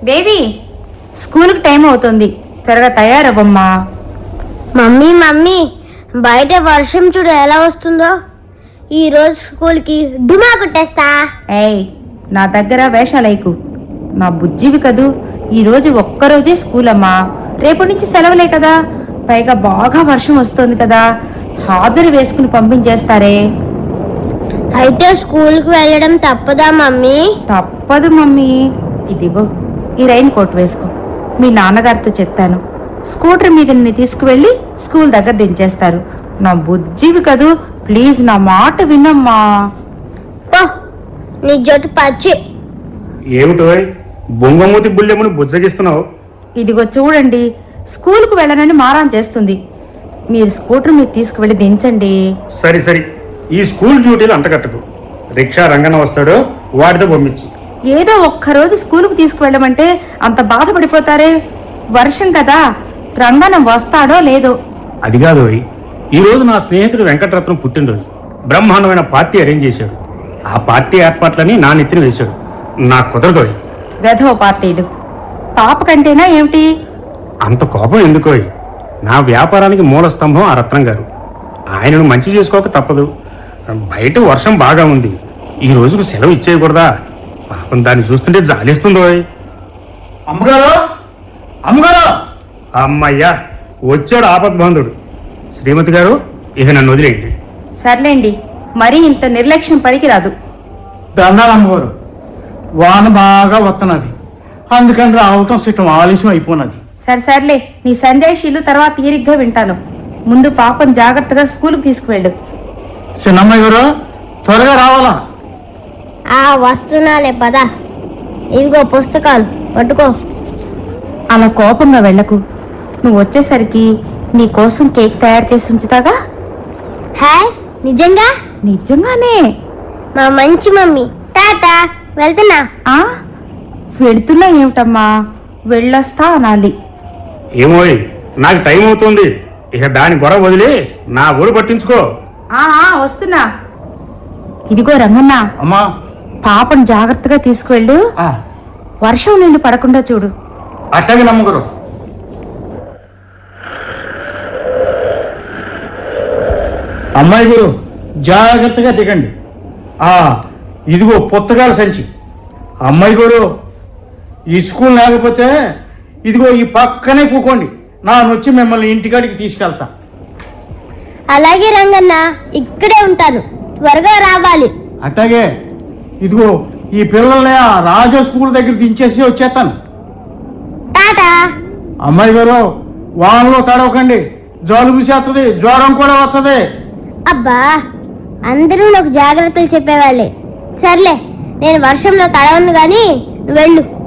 Baby స్కూల్కి time అవుతుంది త్వరగా తయారవ్వమ్మా మమ్మీ మమ్మీ బయట వర్షం చూడు ఎలా వస్తుందో ఈ రోజు స్కూల్కి డుమా కొట్టేస్తా ఏయ్ నా దగ్గర వేషాలైకు నా బుజ్జివి కదూ ఈ రోజు ఒక్కరోజే స్కూల్ అమ్మా రేపటి నుంచి సెలవులే కదా పైగా బాగా వర్షం వస్తుంది కదా హాజరు వేసుకుని పంపించేస్తారే అయితే స్కూల్కి వెళ్ళడం తప్పదా మమ్మీ తప్పదు మమ్మీ ఇదిగో ఈ రైన్ కోట్ వేసుకో మీ నాన్నగారితో చెప్తాను స్కూటర్ మీద నిన్ను తీసుకువెళ్ళి స్కూల్ దగ్గర దించేస్తారు నా బుజ్జివి కదూ ప్లీజ్ నా మాట వినమ్మా పో నీ జట్టు పచ్చి ఏమిటో బొంగమూతి బుల్లెముని బుజ్జగిస్తున్నావు ఇదిగో చూడండి స్కూల్కు వెళ్ళనని మారాన్ చేస్తుంది మీరు స్కూటర్ మీద తీసుకువెళ్ళి దించండి సరి సరి ఈ స్కూల్ డ్యూటీలు అంటగట్టకు రిక్షా రంగన వస్తాడో వాడితో పంపించు ఏదో ఒక్కరోజు స్కూల్కు తీసుకువెళ్ళమంటే అంత బాధపడిపోతారే వర్షం కదా రంగనం వస్తాడో లేదో అది కాదు ఓయ్. ఈ రోజు నా స్నేహితుడు వెంకటరత్నం పుట్టినరోజు బ్రహ్మాండమైన పార్టీ అరేంజ్ చేశాడు ఆ పార్టీ ఏర్పాట్లని నా నెత్తిన వేశాడు నాకు కుదరదు ఓయ్. వెధవ పార్టీలు పాప కంటేనా ఏమిటి అంత కోపం ఎందుకోయ్ నా వ్యాపారానికి మూల స్తంభం ఆ రత్నం గారు ఆయనను మంచి చేసుకోక తప్పదు బయట వర్షం బాగా ఉంది ఈ రోజుకు సెలవు ఇచ్చేయకూడదా పాపం దాన్ని చూస్తుంటే జాలిస్తుందో అమ్మగారు అమ్మగారు అమ్మయ్యా వచ్చాడు ఆపద్బాంధుడు శ్రీమతి గారు ఇక నన్ను వదిలేయండి సర్లేండి మరీ ఇంత నిర్లక్ష్యం పనికిరాదు దండాలు అమ్మగారు వాన బాగా వస్తున్నది అందుకని రావటం సిట్టం ఆలస్యం అయిపోయినది సరే సర్లే నీ సందేశీలు తర్వాత తీరిగ్గా వింటాను ముందు పాపం జాగ్రత్తగా స్కూల్కి తీసుకువెళ్ళు చిన్నమ్మాయి గారు త్వరగా రావాలా ఆ వస్తున్నాలే పద ఇదిగో పుస్తకాలు పట్టుకో అలా కోపంగా వెళ్ళకు నువ్వు వచ్చేసరికి నీ కోసం కేక్ తయారు చేసి ఉంచుతాగా హాయ్ నిజంగా నిజంగానే మా మంచి మమ్మీ టాటా వెళ్తున్నా ఆ వెళుతున్నా ఏమిటమ్మా వెళ్ళొస్తా అనాలి ఏమోయ్ నాకు టైం అవుతుంది ఇక దాని గొడవ వదిలి నా ఊరు పట్టించుకో ఆ ఆ, వస్తున్నా ఇదిగో రంగన్న అమ్మా పాపను జాగ్రత్తగా తీసుకువెళ్ళు ఆ, వర్షం నీళ్లు పడకుండా చూడు అట్టగే నమ్మగారు అమ్మాయి గురు జాగ్రత్తగా దిగండి ఆ ఇదిగో పుస్తకాల సంచి అమ్మాయి గురు ఈ స్కూల్ లేకపోతే ఇదిగో ఈ పక్కనే కూకోండి నాన్న వచ్చి మిమ్మల్ని ఇంటికాడికి తీసుకెళ్తా అలాగే రంగన్న ఇక్కడే ఉంటాను త్వరగా రావాలి అట్లాగే ఇదిగో ఈ పిల్లల్ని ఆ రాజా స్కూల్ దగ్గర దించేసి వచ్చేస్తాను టాటా అమ్మాయి గారు వానలో తడవకండి జలుబు చేస్తుంది జ్వరం కూడా వస్తుంది అబ్బా అందరూ నాకు జాగ్రత్తలు చెప్పేవాళ్ళే సర్లే నేను వర్షంలో తడవను గాని నువ్వు వెళ్ళు